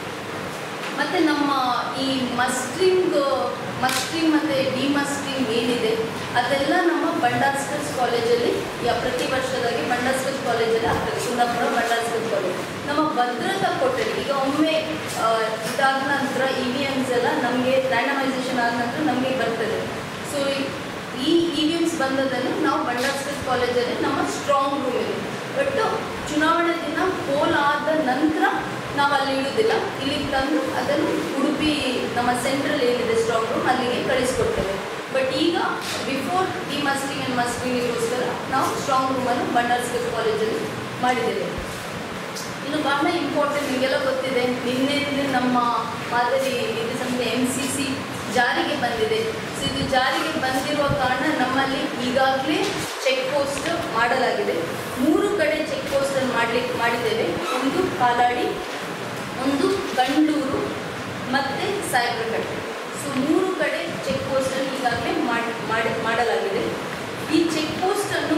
Speaker 1: ಮತ್ತು ನಮ್ಮ ಈ ಮಸ್ಟ್ರಿಂಗ್ ಮಸ್ಟ್ರಿಂಗ್ ಮತ್ತು ಡಿಮಸ್ಟ್ರಿಂಗ್ ಏನಿದೆ ಅದೆಲ್ಲ ನಮ್ಮ ಬಂಡಾರ್ಸ್ಕರ್ಸ್ ಕಾಲೇಜಲ್ಲಿ ಯಾ ಪ್ರತಿ ವರ್ಷದಾಗಿ ಬಂಡಾರ್ಸ್ಕರ್ಸ್ ಕಾಲೇಜಲ್ಲಿ ಆಗ್ತದೆ ಕುಂದಾಪುರ ಬಂಡಾರ್ಸ್ಕರ್ಸ್ ಕಾಲೇಜ್ ನಮ್ಮ ಭದ್ರತಾ ಕೊಠಡಿ ಈಗ ಒಮ್ಮೆ ಆ, ಇದಾದ ನಂತರ ಇ ವಿ ಎಮ್ಸ್ ಎಲ್ಲ ನಮಗೆ ರ್ಯಾಂಡಮೈಸೇಷನ್ ಆದ ನಂತರ ನಮಗೆ ಬರ್ತದೆ ಸೊ ಈ ಇ ವಿ ಎಮ್ಸ್ ಬಂದದನ್ನು ನಾವು ಬಂಡಾರ್ಸ್ಕರ್ಸ್ ಕಾಲೇಜಲ್ಲಿ ನಮ್ಮ ಸ್ಟ್ರಾಂಗ್ ರೂಮ್ ಇದೆ ಬಟ್ ಚುನಾವಣೆ ದಿನ ಪೋಲ್ ಆದ ನಂತರ ನಾವು ಅಲ್ಲಿ ಇಡುವುದಿಲ್ಲ ಇಲ್ಲಿಗೆ ತಂದು ಅದನ್ನು ಉಡುಪಿ ನಮ್ಮ ಸೆಂಟ್ರಲ್ ಏನಿದೆ ಸ್ಟ್ರಾಂಗ್ ರೂಮ್ ಅಲ್ಲಿಗೆ ಕಳಿಸ್ಕೊಡ್ತೇವೆ ಬಟ್ ಈಗ ಬಿಫೋರ್ ಡಿ ಮಸ್ಟಿಂಗ್ ಆ್ಯಂಡ್ ಮಸ್ಟಿಂಗಿಗೋಸ್ಕರ ನಾವು ಸ್ಟ್ರಾಂಗ್ ರೂಮನ್ನು ಬಂಡಾರ್ಸ್ಕರ್ ಕಾಲೇಜಲ್ಲಿ ಮಾಡಿದ್ದೇವೆ ಇನ್ನು ಬಹಳ ಇಂಪಾರ್ಟೆಂಟ್ ನಿಮಗೆಲ್ಲ ಗೊತ್ತಿದೆ ನಿನ್ನೆಯಿಂದ ನಮ್ಮ ಮಾದರಿ ನೀತಿ ಸಂಸ್ಥೆ ಎಮ್ ಸಿ ಸಿ ಜಾರಿಗೆ ಬಂದಿದೆ ಸೊ ಇದು ಜಾರಿಗೆ ಬಂದಿರುವ ಕಾರಣ ನಮ್ಮಲ್ಲಿ ಈಗಾಗಲೇ ಚೆಕ್ ಪೋಸ್ಟ್ ಮಾಡಲಾಗಿದೆ ಮೂರು ಕಡೆ ಚೆಕ್ ಪೋಸ್ಟನ್ನು ಮಾಡಲಿಕ್ಕೆ ಮಾಡಿದ್ದೇವೆ ಒಂದು ಕಾಲಾಡಿ ಒಂದು ಗಂಡೂರು ಮತ್ತು ಸಾಯಬ್ರಗಟ್ಟೆ ಸೊ ಮೂರು ಕಡೆ ಚೆಕ್ ಪೋಸ್ಟನ್ನು ಈಗಾಗಲೇ ಮಾಡಿ ಮಾಡಿ ಮಾಡಲಾಗಿದೆ ಈ ಚೆಕ್ ಪೋಸ್ಟನ್ನು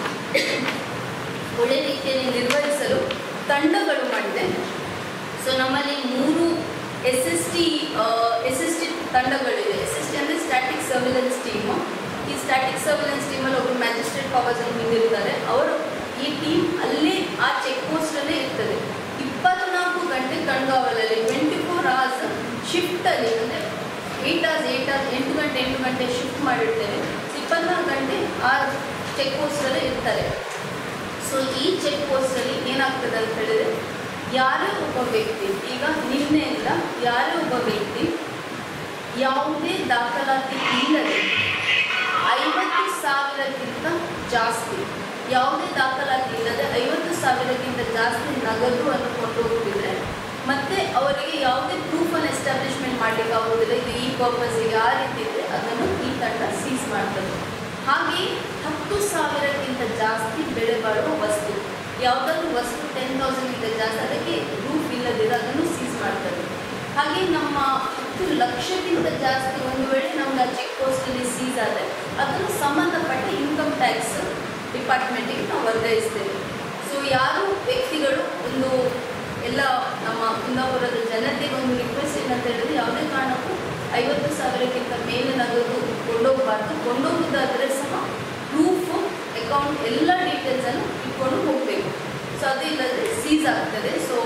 Speaker 1: ಒಳ್ಳೆ ರೀತಿಯಲ್ಲಿ ನಿರ್ವಹಿಸಲು ತಂಡಗಳು ಮಾಡಿದೆ ಸೊ ನಮ್ಮಲ್ಲಿ ಮೂರು S S T S S T ತಂಡಗಳಿದೆ ಎಸ್ ಎಸ್ ಟಿ ಅಂದರೆ ಸ್ಟ್ಯಾಟಿಕ್ ಸರ್ವಿಲೆನ್ಸ್ ಟೀಮು ಈ ಸ್ಟ್ಯಾಟಿಕ್ ಸರ್ವಿಲೆನ್ಸ್ ಟೀಮಲ್ಲಿ ಒಬ್ಬರು ಮ್ಯಾಜಿಸ್ಟ್ರೇಟ್ ಪವರ್ಸನ್ನು ಹೊಂದಿರ್ತಾರೆ ಅವರು ಈ ಟೀಮ್ ಅಲ್ಲೇ ಆ ಚೆಕ್ ಪೋಸ್ಟಲ್ಲೇ ಇರ್ತದೆ ಇಪ್ಪತ್ನಾಲ್ಕು ಗಂಟೆ ಕಣ್ಗಾವಲಲ್ಲಿ ಟ್ವೆಂಟಿ ಫೋರ್ ಅವರ್ಸ್ ಶಿಫ್ಟಲ್ಲಿ ಅಂದರೆ ಏಯ್ಟ್ ಅವರ್ಸ್ ಏಯ್ಟ್ ಅವರ್ಸ್ ಎಂಟು ಗಂಟೆ ಎಂಟು ಗಂಟೆ ಶಿಫ್ಟ್ ಮಾಡಿರ್ತೇವೆ ಇಪ್ಪತ್ನಾಲ್ಕು ಗಂಟೆ ಆ ಚೆಕ್ ಪೋಸ್ಟಲ್ಲೇ ಇರ್ತಾರೆ ಸೊ ಈ ಚೆಕ್ ಪೋಸ್ಟಲ್ಲಿ ಏನಾಗ್ತದೆ ಅಂತ ಹೇಳಿದ್ರೆ ಯಾರೇ ಒಬ್ಬ ವ್ಯಕ್ತಿ ಈಗ ನಿನ್ನೆಯಿಂದ ಯಾರೇ ಒಬ್ಬ ವ್ಯಕ್ತಿ ಯಾವುದೇ ದಾಖಲಾತಿ ಇಲ್ಲದೆ ಐವತ್ತು ಸಾವಿರಕ್ಕಿಂತ ಜಾಸ್ತಿ ಯಾವುದೇ ದಾಖಲಾತಿ ಇಲ್ಲದೆ ಐವತ್ತು ಸಾವಿರಕ್ಕಿಂತ ಜಾಸ್ತಿ ನಗದು ಅನ್ನು ಕೊಂಡು ಹೋಗ್ತಿದ್ರೆ ಮತ್ತೆ ಅವರಿಗೆ ಯಾವುದೇ ಪ್ರೂಫನ್ನು ಎಸ್ಟಾಬ್ಲಿಷ್ಮೆಂಟ್ ಮಾಡಲಿಕ್ಕೆ ಆಗೋದಿಲ್ಲ ಇದು ಈ ಪರ್ಪಸ್ಗೆ ಆ ರೀತಿ ಇದ್ದರೆ ಅದನ್ನು ಈ ತಂಡ ಸೀಸ್ ಮಾಡ್ತದೆ ಹಾಗೆಯೇ ಹತ್ತು ಸಾವಿರಕ್ಕಿಂತ ಜಾಸ್ತಿ ಬೆಲೆ ಬಾಳುವ ವಸ್ತು ಯಾವುದಾದ್ರೂ ವಸ್ತು ಟೆನ್ ತೌಸಂಡ್ಗಿಂತ ಜಾಸ್ತಿ ಅದಕ್ಕೆ ರೂಫ್ ಇಲ್ಲದಿದ್ದರೆ ಅದನ್ನು ಸೀಸ್ ಮಾಡ್ತಾರೆ ಹಾಗೆ ನಮ್ಮ ಹತ್ತು ಲಕ್ಷಕ್ಕಿಂತ ಜಾಸ್ತಿ ಒಂದು ವೇಳೆ ನಮ್ಗೆ ಆ ಚೆಕ್ ಪೋಸ್ಟಲ್ಲಿ ಸೀಸ್ ಆದರೆ ಅದನ್ನು ಸಂಬಂಧಪಟ್ಟ ಇನ್ಕಮ್ ಟ್ಯಾಕ್ಸ್ ಡಿಪಾರ್ಟ್ಮೆಂಟಿಗೆ ನಾವು ವರ್ಗಾಯಿಸ್ತೇವೆ ಸೊ ಯಾರು ವ್ಯಕ್ತಿಗಳು ಒಂದು ಎಲ್ಲ ನಮ್ಮ ಕುಂದಾಪುರದ ಜನತೆಗೆ ಒಂದು ರಿಕ್ವೆಸ್ಟ್ ಏನಂತ ಹೇಳಿದ್ರೆ ಯಾವುದೇ ಕಾರಣಕ್ಕೂ ಐವತ್ತು ಸಾವಿರಕ್ಕಿಂತ ಮೇಲೆ ನಗದು ಕೊಂಡೋಗಬಾರ್ದು ಕೊಂಡೋಗೋದಾದರೆ ಸಹ ಪ್ರೂಫ್ ಅಕೌಂಟ್ ಎಲ್ಲ ಡೀಟೇಲ್ಸನ್ನು ಇಟ್ಕೊಂಡು ಹೋಗಬೇಕು ಸೊ ಅದು ಇಲ್ಲದೆ ಸೀಸ್ ಆಗ್ತದೆ ಸೊ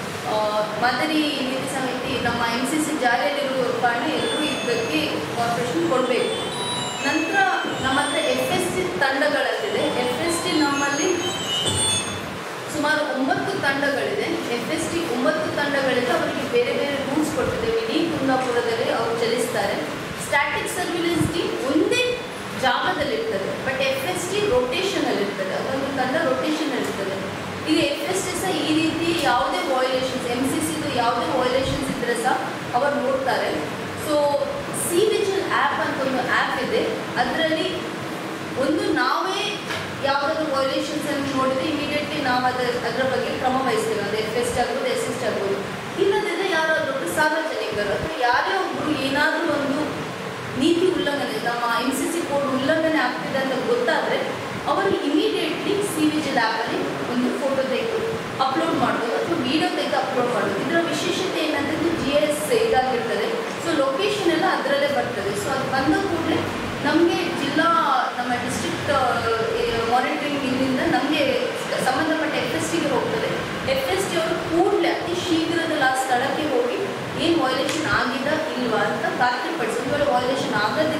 Speaker 1: ಮಾದರಿ ನೀತಿ ಸಮಿತಿ ನಮ್ಮ ಎಮ್ ಸಿ ಸಿ ಜಾರಿಯಲ್ಲಿರುವ ಕಾರಣ ಎಲ್ಲರೂ ಇದಕ್ಕೆ ಕಾರ್ಪೊರೇಷನ್ ಕೊಡಬೇಕು ನಂತರ ನಮ್ಮ ಹತ್ರ ಎಫ್ ಎಸ್ ಟಿ ತಂಡಗಳಲ್ಲಿದೆ ಎಫ್ ಎಸ್ ಟಿ ನಮ್ಮಲ್ಲಿ ಸುಮಾರು ಒಂಬತ್ತು ತಂಡಗಳಿದೆ ಎಫ್ ಎಸ್ ಟಿ ಒಂಬತ್ತು ತಂಡಗಳಿದೆ ಅವರಿಗೆ ಬೇರೆ ಬೇರೆ ರೂಲ್ಸ್ ಕೊಟ್ಟಿದ್ದೇವೆ ಇಡೀ ಕುಂದಾಪುರದಲ್ಲಿ ಅವರು ಚಲಿಸ್ತಾರೆ ಸ್ಟ್ಯಾಟಿಕ್ ಸರ್ವಿಲೆನ್ಸ್ ಟೀಮ್ ಒಂದೇ ಜಾಗದಲ್ಲಿರ್ತದೆ ಬಟ್ ಎಫ್ ಎಸ್ ಟಿ ರೊಟೇಷನಲ್ಲಿ ಇರ್ತದೆ ಅದೊಂದು ತಂಡ ರೊಟೇಷನಲ್ಲಿ ಇರ್ತದೆ ಈಗ ಎಫ್ ಎಸ್ ಟಿ ಸಹ ಈ ರೀತಿ ಯಾವುದೇ ವಾಯುಲೇಷನ್ಸ್ ಎಮ್ ಸಿ ಸಿದು ಯಾವುದೇ ವಾಯುಲೇಷನ್ಸ್ ಇದ್ದರೆ ಸಹ ಅವರು ನೋಡ್ತಾರೆ ಸೊ ಸಿ ವಿಜಿಲ್ ಆ್ಯಪ್ ಅಂತ ಒಂದು ಆ್ಯಪ್ ಇದೆ ಅದರಲ್ಲಿ ಒಂದು ನಾವೇ ಯಾವುದಾದ್ರು ವೈಲೇಷನ್ಸ್ ಅನ್ನು ನೋಡಿದ್ರೆ ಇಮಿಡಿಯೇಟ್ಲಿ ನಾವು ಅದರ ಅದರ ಬಗ್ಗೆ ಕ್ರಮ ವಹಿಸ್ತೇವೆ ಅದು ಎಫ್ ಎಸ್ ಟಿ ಆಗ್ಬೋದು ಎಸ್ ಎಸ್ ಟಿ ಆಗ್ಬೋದು ಇಲ್ಲದಿದ್ದರೆ ಯಾರಾದರೂ ಒಬ್ರು ಸಾರ್ವಜನಿಕರು ಅಥವಾ ಯಾರೇ ಒಬ್ಬರು ಏನಾದರೂ ಒಂದು ನೀತಿ ಉಲ್ಲಂಘನೆ ನಮ್ಮ ಎಮ್ ಸಿ ಸಿ ಕೋಡ್ ಉಲ್ಲಂಘನೆ ಆಗ್ತಿದೆ ಅಂತ ಗೊತ್ತಾದರೆ ಅವರು ಇಮಿಡಿಯೇಟ್ಲಿ ಸಿ ವಿಜಿಲ್ ಆ್ಯಪಲ್ಲಿ ಒಂದು ಫೋಟೋ ತೆಗೆದು ಅಪ್ಲೋಡ್ ಮಾಡ್ಬೋದು ಅಥವಾ ವಿಡಿಯೋ ತೆಗೆದು ಅಪ್ಲೋಡ್ ಮಾಡ್ಬೋದು ಇದರ ವಿಶೇಷತೆ ಏನಂತಂದ್ರೆ ಜಿ ಎಸ್ ಇದಾಗಿರ್ತದೆ ಸೊ ಲೊಕೇಶನ್ ಎಲ್ಲ ಅದರಲ್ಲೇ ಬರ್ತದೆ ಸೊ ಅದು ಬಂದ ಕೂಡಲೇ ನಮಗೆ ಜಿಲ್ಲಾ ನಮ್ಮ ಡಿಸ್ಟ್ರಿಕ್ಟ್ ಮಾನಿಟರಿಂಗ್ ಇಲ್ಲಿಂದ ನಮಗೆ ಸಂಬಂಧಪಟ್ಟ ಎಫ್ ಎಸ್ ಟಿಗೆ ಹೋಗ್ತದೆ ಎಫ್ ಎಸ್ ಟಿ ಅವರು ಕೂಡಲೇ ಅತಿ ಶೀಘ್ರದಲ್ಲಿ ಆ ಸ್ಥಳಕ್ಕೆ ಹೋಗಿ ಏನು ವಾಯುಲೇಷನ್ ಆಗಿದ ಇಲ್ವಾ ಅಂತ ಖಾತ್ರಿಪಡಿಸಿ ಒಂದು ವೇಳೆ ವಾಯುಲೇಷನ್ ಆಗದಿದ್ದರೆ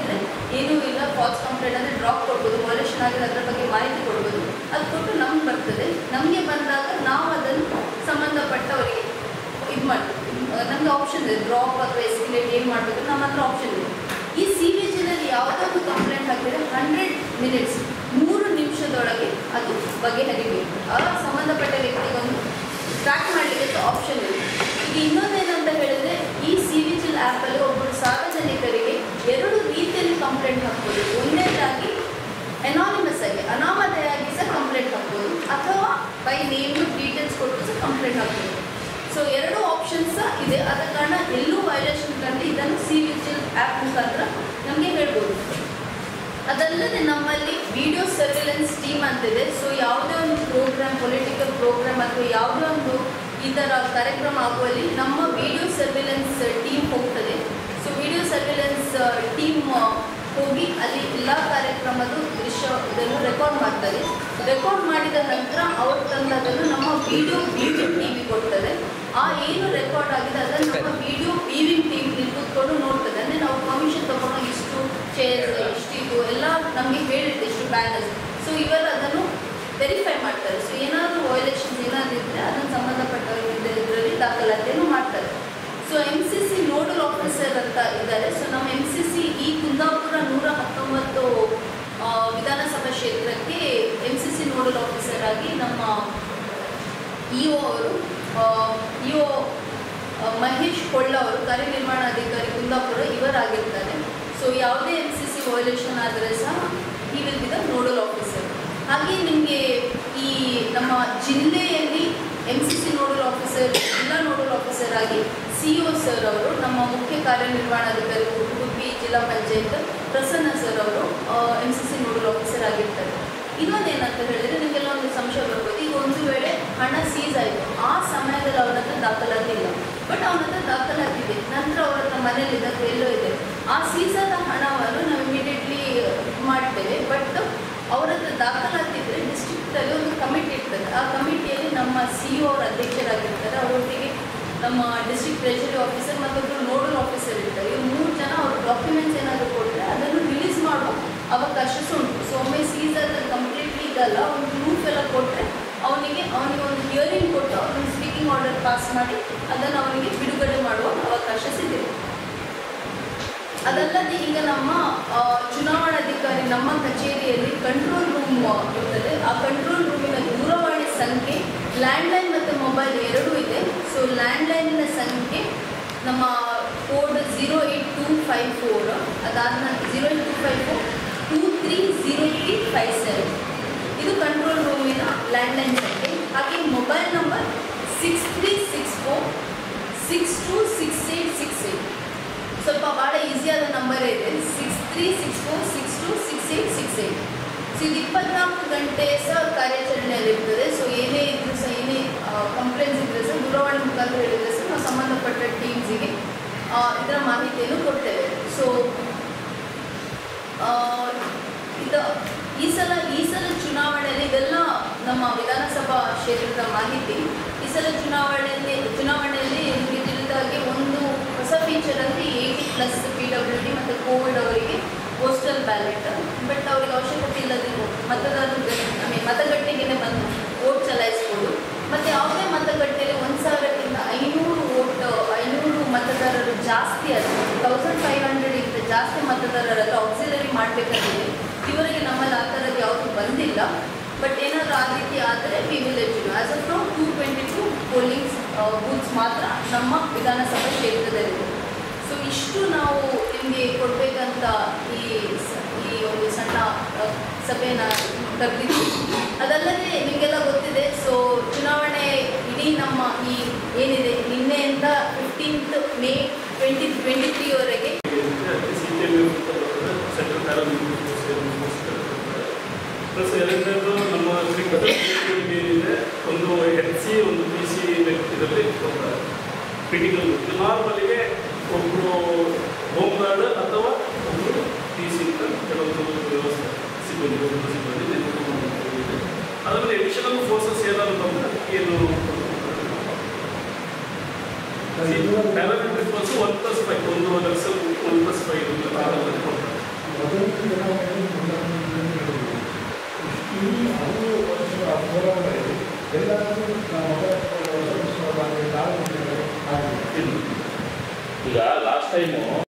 Speaker 1: ಏನೂ ಇಲ್ಲ ಫಾಲ್ಸ್ ಕಂಪ್ಲೇಂಟ್ ಅಂದರೆ ಡ್ರಾಪ್ ಕೊಡ್ಬೋದು ವೈಲೇಷನ್ ಆಗಿದೆ ಅದರ ಬಗ್ಗೆ ಮಾಹಿತಿ ಕೊಡ್ಬೋದು ಅದು ಕೊಟ್ಟು ನಮ್ಗೆ ಬರ್ತದೆ ನಮಗೆ ಬಂದಾಗ ನಾವು ಅದನ್ನು ಸಂಬಂಧಪಟ್ಟವರಿಗೆ ಇದು ಮಾಡ್ತೀವಿ ನಮಗೆ ಆಪ್ಷನ್ ಇದೆ ಡ್ರಾಪ್ ಅಥವಾ ಎಸ್ಕಿಲೇಟ್ ಏನು ಮಾಡಬೇಕು ನಮ್ಮ ಹತ್ರ ಆಪ್ಷನ್ ಇದೆ ಈ ಸಿ ವಿ ಜಿನಲ್ಲಿ ಯಾವುದೋ ಒಂದು ಕಂಪ್ಲೇಂಟ್ ಹಾಕಿದರೆ ಹಂಡ್ರೆಡ್ ಮಿನಿಟ್ಸ್ ಮೂರು ನಿಮಿಷದೊಳಗೆ ಅದು ಬಗೆಹರಿಬೇಕು ಆ ಸಂಬಂಧಪಟ್ಟ ವ್ಯಕ್ತಿಗೊಂದು ಟ್ರ್ಯಾಕ್ ಮಾಡಲಿಕ್ಕೆ ಆಪ್ಷನ್ ಇದೆ ಈಗ ಇನ್ನೊಂದೇನಂತ ಹೇಳಿದ್ರೆ ಈ ಸಿ ವಿ ಜಿಲ್ ಆ್ಯಪಲ್ಲಿ ಒಬ್ಬರು ಸಾರ್ವಜನಿಕರಿಗೆ ಎರಡು ರೀತಿಯಲ್ಲಿ ಕಂಪ್ಲೇಂಟ್ ಹಾಕ್ಬೋದು ಒಂದನೇದಾಗಿ ಎನಾನಿಮಸ್ ಆಗಿ ಅನಾಮಧೆಯಾಗಿ ಸಹ ಕಂಪ್ಲೇಂಟ್ ಹಾಕ್ಬೋದು ಅಥವಾ ಬೈ ನೇಮ್ ಡೀಟೇಲ್ಸ್ ಕೊಟ್ಟು ಸಹ ಕಂಪ್ಲೇಂಟ್ ಹಾಕ್ಬೋದು ಸೊ ಎರಡು ಆಪ್ಷನ್ಸ್ ಇದೆ ಆದ ಕಾರಣ ಎಲ್ಲೂ ವೈಲೇಷನ್ ಕಂಡು ಇದನ್ನು ಸಿ ವಿಜಿಲ್ ಆ್ಯಪ್ ಮುಖಾಂತರ ನಮಗೆ ಹೇಳ್ಬೋದು ಅದಲ್ಲದೆ ನಮ್ಮಲ್ಲಿ ವಿಡಿಯೋ ಸರ್ವಿಲೆನ್ಸ್ ಟೀಮ್ ಅಂತಿದೆ ಸೊ ಯಾವುದೇ ಒಂದು ಪ್ರೋಗ್ರಾಮ್ ಪೊಲಿಟಿಕಲ್ ಪ್ರೋಗ್ರಾಮ್ ಅಥವಾ ಯಾವುದೇ ಒಂದು ಈ ಥರ ಕಾರ್ಯಕ್ರಮ ಆಗುವಲ್ಲಿ ನಮ್ಮ ವಿಡಿಯೋ ಸರ್ವಿಲೆನ್ಸ್ ಟೀಮ್ ಹೋಗ್ತದೆ ಸೊ ವಿಡಿಯೋ ಸರ್ವಿಲೆನ್ಸ್ ಟೀಮ್ ಹೋಗಿ ಅಲ್ಲಿ ಎಲ್ಲ ಕಾರ್ಯಕ್ರಮದ ದೃಶ್ಯ ಇದನ್ನು ರೆಕಾರ್ಡ್ ಮಾಡ್ತಾರೆ ರೆಕಾರ್ಡ್ ಮಾಡಿದ ನಂತರ ಅವ್ರು ತಂದದನ್ನು ನಮ್ಮ ವಿಡಿಯೋ ವೀವಿಂಗ್ ಟೀಮಿಗೆ ಕೊಡ್ತದೆ ಆ ಏನು ರೆಕಾರ್ಡ್ ಆಗಿದೆ ಅದನ್ನು ನಮ್ಮ ವಿಡಿಯೋ ವೀವಿಂಗ್ ಟೀಮ್ ಕೂತ್ಕೊಂಡು ನೋಡ್ತದೆ ಅಂದರೆ ನಾವು ಕಮಿಷನ್ ತಗೊಂಡು ಇಷ್ಟು ಚೇರ್ಸ್ ಇಷ್ಟು ಇದು ಎಲ್ಲ ನಮಗೆ ಹೇಳಿರುತ್ತೆ ಇಷ್ಟು ಬ್ಯಾನರ್ಸ್ ಸೊ ಇವರು ಅದನ್ನು ವೆರಿಫೈ ಮಾಡ್ತಾರೆ ಸೊ ಏನಾದರೂ ವೈಲೇಷನ್ಸ್ ಏನಾದರೂ ಇದ್ದರೆ ಅದನ್ನು ಸಂಬಂಧಪಟ್ಟವರಿಗೆ ಇದರಲ್ಲಿ ದಾಖಲಾತಿಯನ್ನು ಮಾಡ್ತಾರೆ so M C C nodal officer ಅಂತ ಇದ್ದಾರೆ ಸೊ ನಮ್ಮ ಎಮ್ ಸಿ ಸಿ ಈ ಕುಂದಾಪುರ ನೂರ ಹತ್ತೊಂಬತ್ತು ಆ, ವಿಧಾನಸಭಾ ಕ್ಷೇತ್ರಕ್ಕೆ M C C nodal officer ಆಗಿ ನಮ್ಮ ಇ ಒ ಅವರು ಇ ಒ ಮಹೇಶ್ ಕೊಳ್ಳ ಅವರು ಕಾರ್ಯನಿರ್ವಹಣಾಧಿಕಾರಿ ಕುಂದಾಪುರ ಇವರಾಗಿರ್ತಾರೆ ಸೊ ಯಾವುದೇ ಎಮ್ ಸಿ ಸಿ ವೈಲೇಷನ್ ಆದರೆ ಸಹ ಈ will be the nodal officer ಹಾಗೆ ನಿಮಗೆ ಈ ನಮ್ಮ ಜಿಲ್ಲೆಯಲ್ಲಿ M C C nodal officer ಜಿಲ್ಲಾ ನೋಡಲ್ ಆಫೀಸರ್ ಆಗಿ ಸಿ ಒ ಸರ್ ಅವರು ನಮ್ಮ ಮುಖ್ಯ ಕಾರ್ಯನಿರ್ವಹಣಾಧಿಕಾರಿ ಉಡುಪಿ ಜಿಲ್ಲಾ ಪಂಚಾಯತ್ ಪ್ರಸನ್ನ ಸರ್ ಅವರು M C C nodal officer ಆಗಿರ್ತಾರೆ ಇನ್ನೊಂದೇನಂತ ಹೇಳಿದ್ರೆ ನಿಮಗೆಲ್ಲ ಒಂದು ಸಂಶಯ ಬರ್ಬೋದು ಈಗ ಒಂದು ವೇಳೆ ಹಣ ಸೀಸ್ ಆಯಿತು ಆ ಸಮಯದಲ್ಲಿ ಅವನ ಹತ್ರ ದಾಖಲಾತಿ ಇಲ್ಲ ಬಟ್ ಅವನ ಹತ್ರ ದಾಖಲಾತಿ ಇದೆ ನಂತರ ಅವ್ರ ಹತ್ರ ಮನೇಲಿದ್ದಾಗ ಎಲ್ಲೋ ಇದೆ ಆ ಸೀಸಾದ ಹಣವನ್ನು ನಾವು ಇಮಿಡಿಯೇಟ್ಲಿ ಮಾಡ್ತೇವೆ ಬಟ್ ಅವ್ರ ಹತ್ರ ದಾಖಲಾತಿ ಇದ್ದರೆ ಡಿಸ್ಟ್ರಿಕ್ಟಲ್ಲಿ ಒಂದು ಕಮಿಟಿ ಇರ್ತದೆ ಆ ಕಮಿಟಿಯಲ್ಲಿ ನಮ್ಮ ಸಿ ಒ ಅವ್ರ ಅಧ್ಯಕ್ಷರಾಗಿರ್ತಾರೆ ಅವರೊಟ್ಟಿಗೆ ನಮ್ಮ ಡಿಸ್ಟ್ರಿಕ್ಟ್ ಟ್ರೆಷರಿ ಆಫೀಸರ್ ಮತ್ತೊಬ್ಬರು ನೋಡಲ್ ಆಫೀಸರ್ ಇರ್ತಾರೆ ಇವ್ರು ಮೂರು ಜನ ಅವ್ರ ಡಾಕ್ಯುಮೆಂಟ್ಸ್ ಏನಾದರೂ ಕೊಟ್ಟರೆ ಅದನ್ನು ರಿಲೀಸ್ ಮಾಡುವ ಅವಕಾಶ ಸಹ ಉಂಟು ಸೊ ಒಮ್ಮೆ ಸೀಸರ್ ಕಂಪ್ಲೀಟ್ಲಿ ಇದಲ್ಲ ಒಂದು ಪ್ರೂಫ್ ಎಲ್ಲ ಕೊಟ್ಟರೆ ಅವನಿಗೆ ಅವನಿಗೆ ಒಂದು ಹಿಯರಿಂಗ್ ಕೊಟ್ಟು ಅವನಿಗೆ ಸ್ಪೀಕಿಂಗ್ ಆರ್ಡರ್ ಪಾಸ್ ಮಾಡಿ ಅದನ್ನು ಅವನಿಗೆ ಬಿಡುಗಡೆ ಮಾಡುವ ಅವಕಾಶ ಸಿಗಿದೆ ಅದಲ್ಲದೆ ಈಗ ನಮ್ಮ ಆ, ಚುನಾವಣಾಧಿಕಾರಿ ನಮ್ಮ ಕಚೇರಿಯಲ್ಲಿ ಕಂಟ್ರೋಲ್ ರೂಮ್ ಇರ್ತದೆ ಆ ಕಂಟ್ರೋಲ್ ರೂಮಿನ ದೂರವಾಣಿ ಸಂಖ್ಯೆ ಲ್ಯಾಂಡ್ಲೈನ್ ಮತ್ತು ಮೊಬೈಲ್ ಎರಡೂ ಇದೆ ಸೊ ಲ್ಯಾಂಡ್ಲೈನಿನ ಸಂಖ್ಯೆ ನಮ್ಮ code zero eight two five four ಅದಾದ ನಂತರ zero eight two five four two three zero three five seven ಇದು ಕಂಟ್ರೋಲ್ ರೂಮಿನ ಲ್ಯಾಂಡ್ಲೈನ್ ಸಂಖ್ಯೆ ಹಾಗೆ mobile number six three six four six two six eight six eight ಸ್ವಲ್ಪ ಭಾಳ ಈಸಿಯಾದ number ಇದೆ six three six four six two six eight six eight so ಇದು ಇಪ್ಪತ್ನಾಲ್ಕು ಗಂಟೆ ಸಹ ಕಾರ್ಯಾಚರಣೆಯಲ್ಲಿರ್ತದೆ ಸೊ ಏನೇ ಇದ್ರೂ ಸಹ ಏನೇ ಕಂಪ್ಲೇಂಟ್ಸ್ ಇದ್ದರೆ ಸಹ ದೂರವಾಣಿ ಮುಖಾಂತರ ಹೇಳಿದರೆ ಸಹ ನಾವು ಸಂಬಂಧಪಟ್ಟ ಟೀಮ್ಸಿಗೆ ಇದರ ಮಾಹಿತಿಯನ್ನು ಕೊಡ್ತೇವೆ ಸೊ ಇದು ಈ ಸಲ ಈ ಸಲ ಚುನಾವಣೆಯಲ್ಲಿ ಇದೆಲ್ಲ ನಮ್ಮ ವಿಧಾನಸಭಾ ಕ್ಷೇತ್ರದ ಮಾಹಿತಿ ಈ ಸಲ ಚುನಾವಣೆಯಲ್ಲಿ ಚುನಾವಣೆಯಲ್ಲಿ ನಿಮಗೆ ತಿಳಿದ ಹಾಗೆ ಒಂದು ಹೊಸ ಫೀಚರ್ ಅಂದರೆ eighty plus P W D ಮತ್ತು ಕೋವಿಡ್ ಅವರಿಗೆ ಪೋಸ್ಟಲ್ ಬ್ಯಾಲೆಟ್ ಬಟ್ ಅವರಿಗೆ ಅವಶ್ಯಕತೆ ಇಲ್ಲದೆ ಮತದಾರರು ಐ ಮೀನ್ ಮತಗಟ್ಟೆಗೆ ಬಂದು ವೋಟ್ ಚಲಾಯಿಸ್ಬೋದು ಮತ್ತು ಯಾವುದೇ ಮತಗಟ್ಟೆಯಲ್ಲಿ ಒಂದು ಸಾವಿರಕ್ಕಿಂತ ಐನೂರು ವೋಟ್ ಐನೂರು ಮತದಾರರು ಜಾಸ್ತಿ ಅದು ತೌಸಂಡ್ ಫೈವ್ ಹಂಡ್ರೆಡ್ಗಿಂತ ಜಾಸ್ತಿ ಮತದಾರರಲ್ಲ ಆಕ್ಸಿಲರಿ ಮಾಡಬೇಕಂತಿದೆ ಇವರಿಗೆ ನಮ್ಮಲ್ಲಿ ಆ ಥರದ್ದು ಯಾವುದು ಬಂದಿಲ್ಲ ಬಟ್ ಏನಾದರೂ ಆ ರೀತಿ ಆದರೆ we will let you as of now two twenty two pollings booths ಮಾತ್ರ ನಮ್ಮ ವಿಧಾನಸಭಾ ಕ್ಷೇತ್ರದಲ್ಲಿದೆ ಸೊ ಇಷ್ಟು ನಾವು ನಿಮಗೆ ಕೊಡಬೇಕಂತ ಈ ಸ- ಈ ಒಂದು ಸಣ್ಣ ಆ, ಸಭೆನ ಕರೆದಿದ್ವಿ ಅದಲ್ಲದೆ ನಿಮಗೆಲ್ಲ ಗೊತ್ತಿದೆ ಸೊ ಚುನಾವಣೆ ಇಡೀ ನಮ್ಮ ಈ ಏನಿದೆ ನಿನ್ನೆಯಿಂದ ಫಿಫ್ಟೀನ್ತ್ ಮೇ ಟ್ವೆಂಟಿ ಟ್ವೆಂಟಿ ತ್ರೀವರೆಗೆ
Speaker 2: ಸೆಂಟ್ರಲ್ ಪ್ಯಾರಾಮಿಲಿಟರಿ ಪ್ಲಸ್ ಎರಡನೇದು ನಮ್ಮ ಶ್ರೀಕೃಷ್ಣ ಏನಿದೆ ಒಂದು ಎಚ್ ಸಿ ಒಂದು ಪಿ ಸಿ ಇದರಲ್ಲಿ ಕ್ರಿಟಿಕಲ್ ನಾರ್ಮಲಿಗೆ ಒಬ್ಬರು ಹೋಮ್ ಗಾರ್ಡ್ ಅಥವಾ ಒಬ್ಬರು ಪಿ ಸಿ ಅಂತ ಕೆಲವೊಂದು ವ್ಯವಸ್ಥೆ ಸಿಬ್ಬಂದಿ ಒಬ್ಬರು ಸಿಬ್ಬಂದಿ ನೇಮಕ ಮಾಡಿಕೊಂಡಿದೆ. ಅದರಲ್ಲಿ ಎಡಿಷನಲ್ ಫೋರ್ಸಸ್ ಏನಾದ್ರು ಬಂದರೆ ಏನು paramilitary force one plus five ಒಂದು ನರ್ಸಲ್ ಒನ್ ಪ್ಲಸ್ ಫೈವ್ ಕೊಡ್ತಾರೆ
Speaker 3: ಮೊದಲನೇ ಚುನಾವಣೆಯಲ್ಲಿ ಮುನ್ನೂರು ನಡೆದಿದೆ ಈ ಹಲವು ವರ್ಷಗಳ ಹೋರಾಟದಲ್ಲಿ ಎಲ್ಲರೂ ಮೊದಲ ವರ್ಷ ತಾಳ್ಮೆ ಆಗಿದೆ
Speaker 2: ಈಗ ಲಾಸ್ಟ್ ಟೈಮು